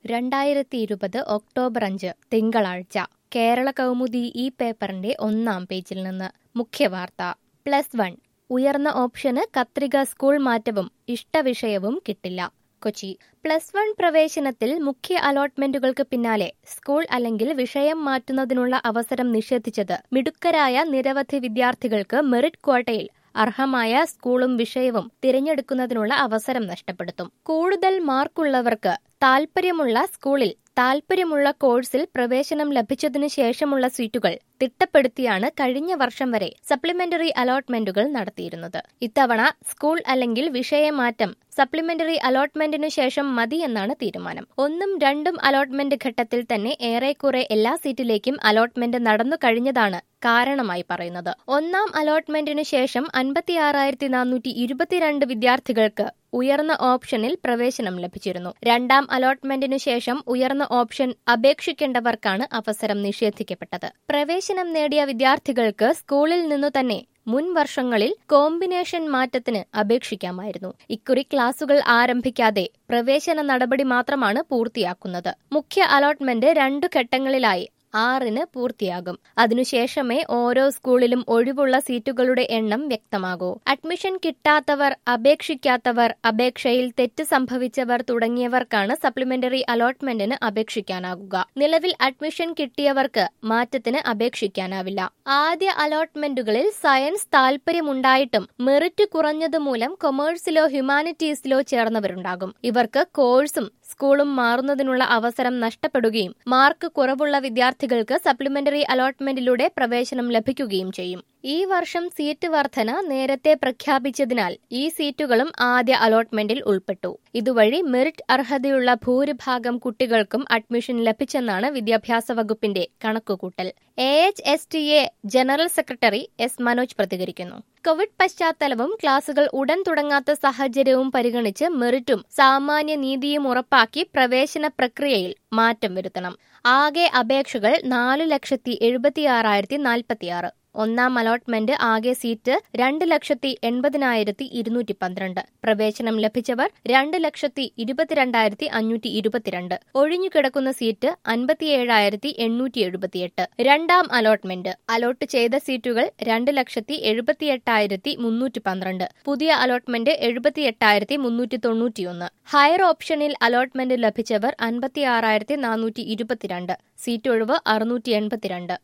രണ്ടായിരത്തി ഇരുപത് ഒക്ടോബർ അഞ്ച് തിങ്കളാഴ്ച കേരള കൗമുദി ഈ പേപ്പറിന്റെ ഒന്നാം പേജിൽ നിന്ന് മുഖ്യവാർത്ത പ്ലസ് വൺ ഉയർന്ന ഓപ്ഷന് കത്രിക സ്കൂൾ മാറ്റവും ഇഷ്ടവിഷയവും കിട്ടില്ല കൊച്ചി പ്ലസ് വൺ പ്രവേശനത്തിൽ മുഖ്യ അലോട്ട്മെന്റുകൾക്ക് പിന്നാലെ സ്കൂൾ അല്ലെങ്കിൽ വിഷയം മാറ്റുന്നതിനുള്ള അവസരം നിഷേധിച്ചത് മിടുക്കരായ നിരവധി വിദ്യാർത്ഥികൾക്ക് മെറിറ്റ് ക്വാട്ടയിൽ അർഹമായ സ്കൂളും വിഷയവും തിരഞ്ഞെടുക്കുന്നതിനുള്ള അവസരം നഷ്ടപ്പെടുത്തും കൂടുതൽ മാർക്കുള്ളവർക്ക് താൽപ്പര്യമുള്ള സ്കൂളിൽ താൽപ്പര്യമുള്ള കോഴ്സിൽ പ്രവേശനം ലഭിച്ചതിനു ശേഷമുള്ള സീറ്റുകൾ തിട്ടപ്പെടുത്തിയാണ് കഴിഞ്ഞ വർഷം വരെ സപ്ലിമെന്ററി അലോട്ട്മെന്റുകൾ നടത്തിയിരുന്നത് ഇത്തവണ സ്കൂൾ അല്ലെങ്കിൽ വിഷയമാറ്റം സപ്ലിമെന്ററി അലോട്ട്മെന്റിനു ശേഷം മതി എന്നാണ് തീരുമാനം ഒന്നും രണ്ടും അലോട്ട്മെന്റ് ഘട്ടത്തിൽ തന്നെ ഏറെക്കുറെ എല്ലാ സീറ്റിലേക്കും അലോട്ട്മെന്റ് നടന്നു കഴിഞ്ഞതാണ് കാരണമായി പറയുന്നത് ഒന്നാം അലോട്ട്മെന്റിനു ശേഷം അൻപത്തിയാറായിരത്തി നാനൂറ്റി ഇരുപത്തിരണ്ട് വിദ്യാർത്ഥികൾക്ക് ഉയർന്ന ഓപ്ഷനിൽ പ്രവേശനം ലഭിച്ചിരുന്നു രണ്ടാം അലോട്ട്മെന്റിനു ശേഷം ഉയർന്ന ഓപ്ഷൻ അപേക്ഷിക്കേണ്ടവർക്കാണ് അവസരം നിഷേധിക്കപ്പെട്ടത് പ്രവേശനം നേടിയ വിദ്യാർത്ഥികൾക്ക് സ്കൂളിൽ നിന്നു തന്നെ മുൻ വർഷങ്ങളിൽ കോമ്പിനേഷൻ മാറ്റത്തിന് അപേക്ഷിക്കാമായിരുന്നു ഇക്കുറി ക്ലാസുകൾ ആരംഭിക്കാതെ പ്രവേശന നടപടി മാത്രമാണ് പൂർത്തിയാക്കുന്നത് മുഖ്യ അലോട്ട്മെന്റ് രണ്ടു ഘട്ടങ്ങളിലായി ആറിന് പൂർത്തിയാകും അതിനുശേഷമേ ഓരോ സ്കൂളിലും ഒഴിവുള്ള സീറ്റുകളുടെ എണ്ണം വ്യക്തമാകൂ അഡ്മിഷൻ കിട്ടാത്തവർ അപേക്ഷിക്കാത്തവർ അപേക്ഷയിൽ തെറ്റ് സംഭവിച്ചവർ തുടങ്ങിയവർക്കാണ് സപ്ലിമെന്ററി അലോട്ട്മെന്റിന് അപേക്ഷിക്കാനാകുക നിലവിൽ അഡ്മിഷൻ കിട്ടിയവർക്ക് മാറ്റത്തിന് അപേക്ഷിക്കാനാവില്ല ആദ്യ അലോട്ട്മെന്റുകളിൽ സയൻസ് താൽപര്യമുണ്ടായിട്ടും മെറിറ്റ് കുറഞ്ഞതുമൂലം കൊമേഴ്സിലോ ഹ്യൂമാനിറ്റീസിലോ ചേർന്നവരുണ്ടാകും ഇവർക്ക് കോഴ്സും സ്കൂളും മാറുന്നതിനുള്ള അവസരം നഷ്ടപ്പെടുകയും മാർക്ക് കുറവുള്ള വിദ്യാർത്ഥികൾക്ക് സപ്ലിമെന്ററി അലോട്ട്മെന്റിലൂടെ പ്രവേശനം ലഭിക്കുകയും ചെയ്യും ഈ വർഷം സീറ്റ് വർധന നേരത്തെ പ്രഖ്യാപിച്ചതിനാൽ ഈ സീറ്റുകളും ആദ്യ അലോട്ട്മെന്റിൽ ഉൾപ്പെട്ടു ഇതുവഴി മെറിറ്റ് അർഹതയുള്ള ഭൂരിഭാഗം കുട്ടികൾക്കും അഡ്മിഷൻ ലഭിച്ചെന്നാണ് വിദ്യാഭ്യാസ വകുപ്പിന്റെ കണക്കുകൂട്ടൽ A H S T A general secretary S Manoj പ്രതികരിക്കുന്നു കോവിഡ് പശ്ചാത്തലവും ക്ലാസുകൾ ഉടൻ തുടങ്ങാത്ത സാഹചര്യവും പരിഗണിച്ച് മെറിറ്റും സാമാന്യ നീതിയും ഉറപ്പാക്കി പ്രവേശന പ്രക്രിയയിൽ മാറ്റം വരുത്തണം ആകെ അപേക്ഷകൾ നാല് ലക്ഷത്തി എഴുപത്തിയാറായിരത്തി നാൽപ്പത്തിയാറ് ഒന്നാം അലോട്ട്മെന്റ് ആകെ സീറ്റ് രണ്ട് ലക്ഷത്തി എൺപതിനായിരത്തി ഇരുന്നൂറ്റി പന്ത്രണ്ട് പ്രവേശനം ലഭിച്ചവർ രണ്ട് ലക്ഷത്തി ഇരുപത്തിരണ്ടായിരത്തി അഞ്ഞൂറ്റി ഇരുപത്തിരണ്ട് ഒഴിഞ്ഞുകിടക്കുന്ന സീറ്റ് അൻപത്തിയേഴായിരത്തി എണ്ണൂറ്റി എഴുപത്തിയെട്ട് രണ്ടാം അലോട്ട്മെന്റ് അലോട്ട് ചെയ്ത സീറ്റുകൾ രണ്ട് ലക്ഷത്തി എഴുപത്തിയെട്ടായിരത്തി മുന്നൂറ്റി പന്ത്രണ്ട് പുതിയ അലോട്ട്മെന്റ് എഴുപത്തിയെട്ടായിരത്തി മുന്നൂറ്റി തൊണ്ണൂറ്റിയൊന്ന് ഹയർ ഓപ്ഷനിൽ അലോട്ട്മെന്റ് ലഭിച്ചവർ അൻപത്തിയാറായിരത്തി നാനൂറ്റി ഇരുപത്തിരണ്ട് സീറ്റ് ഒഴിവ് അറുന്നൂറ്റി എൺപത്തിരണ്ട്